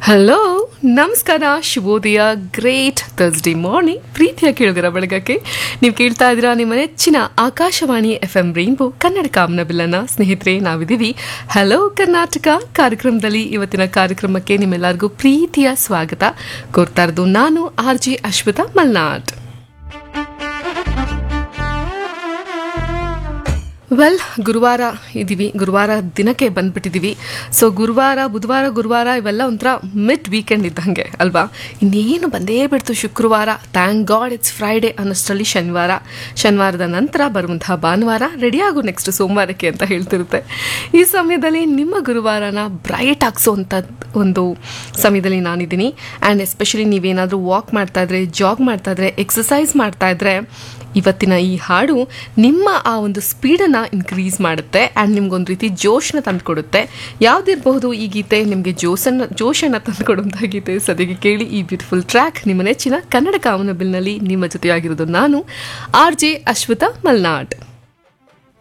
hello ನಮಸ್ಕಾರ ಶುಭೋದಯ great Thursday morning ಪ್ರೀತಿಯ ಕೇಳಿದಿರ ಬೆಳಗಕ್ಕೆ ನೀವು ಕೇಳ್ತಾ ಇದ್ದೀರಾ ನಿಮ್ಮ ನೆಚ್ಚಿನ Akashvani F M rainbow Kannada ಕಾಮನ ಬಿಲ್ಲನ ಸ್ನೇಹಿತರೆ ನಾವಿದ್ದೀವಿ ಹಲೋ ಕರ್ನಾಟಕ ಕಾರ್ಯಕ್ರಮದಲ್ಲಿ ಇವತ್ತಿನ ಕಾರ್ಯಕ್ರಮಕ್ಕೆ ನಿಮ್ಮೆಲ್ಲರಿಗೂ ಪ್ರೀತಿಯ ಸ್ವಾಗತ ಕೋರ್ತಾ ಇರೋದು ನಾನು ಆರ್ ಜಿ ಅಶ್ವಿತಾ ಮಲ್ನಾಡ್ ವೆಲ್ ಗುರುವಾರ ಇದ್ದೀವಿ ಗುರುವಾರ ದಿನಕ್ಕೆ ಬಂದ್ಬಿಟ್ಟಿದ್ದೀವಿ ಸೊ ಗುರುವಾರ ಬುಧವಾರ ಗುರುವಾರ ಇವೆಲ್ಲ ಒಂಥರ ಮಿಡ್ ವೀಕೆಂಡ್ ಇದ್ದಂಗೆ ಅಲ್ವಾ ಇನ್ನೇನು ಬಂದೇ ಬಿಡ್ತು ಶುಕ್ರವಾರ ಥ್ಯಾಂಕ್ ಗಾಡ್ ಇಟ್ಸ್ ಫ್ರೈಡೇ ಅನ್ನೋಷ್ಟರಲ್ಲಿ ಶನಿವಾರ ಶನಿವಾರದ ನಂತರ ಬರುವಂತಹ ಭಾನುವಾರ ರೆಡಿಯಾಗು ನೆಕ್ಸ್ಟ್ ಸೋಮವಾರಕ್ಕೆ ಅಂತ ಹೇಳ್ತಿರುತ್ತೆ ಈ ಸಮಯದಲ್ಲಿ ನಿಮ್ಮ ಗುರುವಾರನ ಬ್ರೈಟ್ ಆಗಿಸೋವಂಥ ಒಂದು ಸಮಯದಲ್ಲಿ ನಾನಿದ್ದೀನಿ ಆ್ಯಂಡ್ ಎಸ್ಪೆಷಲಿ ನೀವೇನಾದರೂ ವಾಕ್ ಮಾಡ್ತಾ ಇದ್ರೆ ಜಾಗ್ ಮಾಡ್ತಾ ಇದ್ರೆ ಎಕ್ಸಸೈಸ್ ಮಾಡ್ತಾ ಇದ್ರೆ ಇವತ್ತಿನ ಈ ಹಾಡು ನಿಮ್ಮ ಆ ಒಂದು ಸ್ಪೀಡನ್ನು ಇನ್ಕ್ರೀಸ್ ಮಾಡುತ್ತೆ ಆ್ಯಂಡ್ ನಿಮ್ಗೊಂದು ರೀತಿ ಜೋಶನ ತಂದುಕೊಡುತ್ತೆ ಯಾವುದಿರಬಹುದು ಈ ಗೀತೆ ನಿಮಗೆ ಜೋಸನ್ನು ಜೋಶನ್ನು ತಂದುಕೊಡುವಂಥ ಗೀತೆ ಸದ್ಯಕ್ಕೆ ಕೇಳಿ ಈ ಬ್ಯೂಟಿಫುಲ್ ಟ್ರ್ಯಾಕ್ ನಿಮ್ಮ ನೆಚ್ಚಿನ ಕನ್ನಡ ಕಾಮನ ಬಿಲ್ನಲ್ಲಿ ನಿಮ್ಮ ಜೊತೆಯಾಗಿರೋದು ನಾನು ಆರ್ ಜೆ ಅಶ್ವಥ ಮಲ್ನಾಡ್